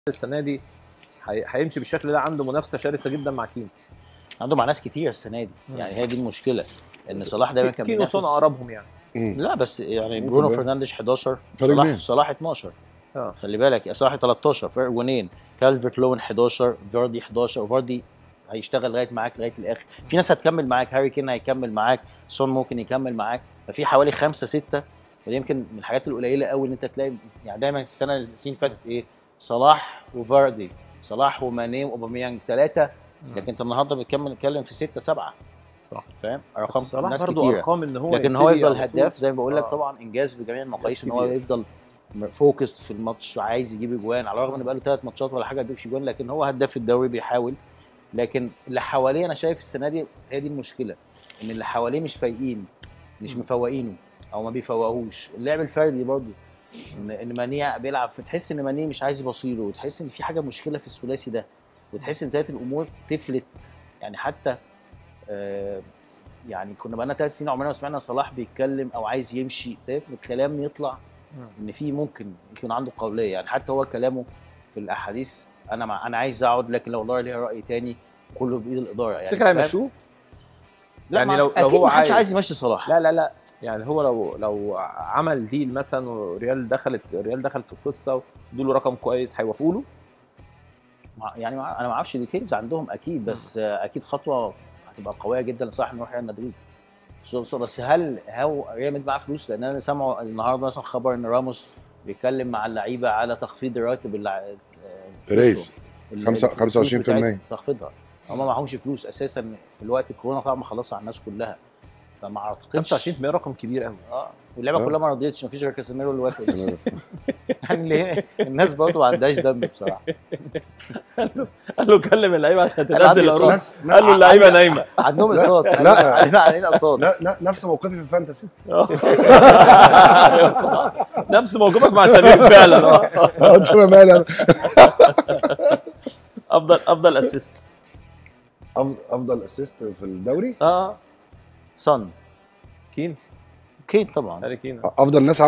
السنه دي هي- هيمشي بالشكل ده عنده منافسه شرسه جدا مع كين عنده مع ناس كتير السنه دي مم. يعني هي دي المشكله ان صلاح دايما كان كين بينافس وسون اقربهم يعني مم. لا بس يعني ممكن برونو بقى. فرنانديز 11 فرق صلاح جنيه. صلاح 12 اه خلي بالك صلاح 13 فرق جونين كالفرت لوين 11 فاردي 11 وفاردي هيشتغل لغايه معاك لغايه الاخر في ناس هتكمل معاك هاري كين هيكمل معاك سون ممكن يكمل معاك ففي حوالي خمسه سته ودي يمكن من الحاجات القليله قوي ان انت تلاقي يعني دايما السنه السنين اللي فاتت ايه صلاح وفاردي صلاح وماني واوباميانج ثلاثه لكن انت النهارده بتكمل بتتكلم في سته سبعه صح فاهم بس ارقام صلاح ناس برضه كتيره ارقام ان هو لكن هو يبتدي يفضل على طول. هداف زي ما بقول لك آه. طبعا انجاز بجميع المقاييس ان هو كبير. يفضل فوكس في الماتش وعايز يجيب اجوان على الرغم ان بقى له ثلاث ماتشات ولا حاجه ما بيجيبش اجوان لكن هو هداف الدوري بيحاول لكن اللي حواليه انا شايف السنه دي هي دي المشكله ان اللي حواليه مش فايقين مش مم. مفوقينه او ما بيفوقوش اللعب الفردي برضه ان ان مانيا بيلعب فتحس ان مانيا مش عايز يبصيله وتحس ان في حاجه مشكله في الثلاثي ده وتحس ان ابتدت الامور تفلت يعني حتى آه يعني كنا بقالنا ثلاث سنين عمرنا ما سمعنا صلاح بيتكلم او عايز يمشي ابتدت من الكلام يطلع مم. ان في ممكن يكون عنده قابليه يعني حتى هو كلامه في الاحاديث انا مع انا عايز اقعد لكن لو الاداره ليها راي تاني كله بايد الاداره يعني تفتكر فاهم؟ هيمشوه؟ لا يعني يعني لو- لو لو اكيد هو ما حدش عايز- عايز يمشي صلاح لا لا لا يعني هو لو لو عمل ديل مثلا وريال دخلت ريال دخل في القصه وادوا له رقم كويس هيوافقوا له؟ مع- يعني مع- انا ما اعرفش ديتيلز عندهم اكيد بس آه، اكيد خطوه هتبقى قويه جدا لصلاح انه يروح ريال مدريد سو- سو- بس هل هو ريال مدريد معاه فلوس لان انا سامعه النهارده مثلا خبر ان راموس بيتكلم مع اللعيبه على تخفيض الراتب اللع... آه، ريس. ال- خمسة- الفلوس 25% بتاعتهم، تخفيضها هم معهمش فلوس اساسا في الوقت الكورونا طبعا مخلصه على الناس كلها فما اعتقدش 25% رقم كبير قوي اه واللعبه آه. كلها ما رضيتش مفيش غير كاسيميرو اللي وافق يعني ليه الناس برضه ما عندهاش دم بصراحه قال له كلم اللعيبه عشان أنا عندي تنزل عروض نفس- قال له اللعيبه نايمه عندهم اقساط لا. علينا علينا اقساط لا لا نفس موقفي في الفانتسي أيوة صح. نفس موقفك مع سمير فعلا آه. اه قلت له مالي أنا. افضل افضل اسيست أفضل- افضل اسيست في الدوري اه صن كين كين طبعا هاري كين افضل ناس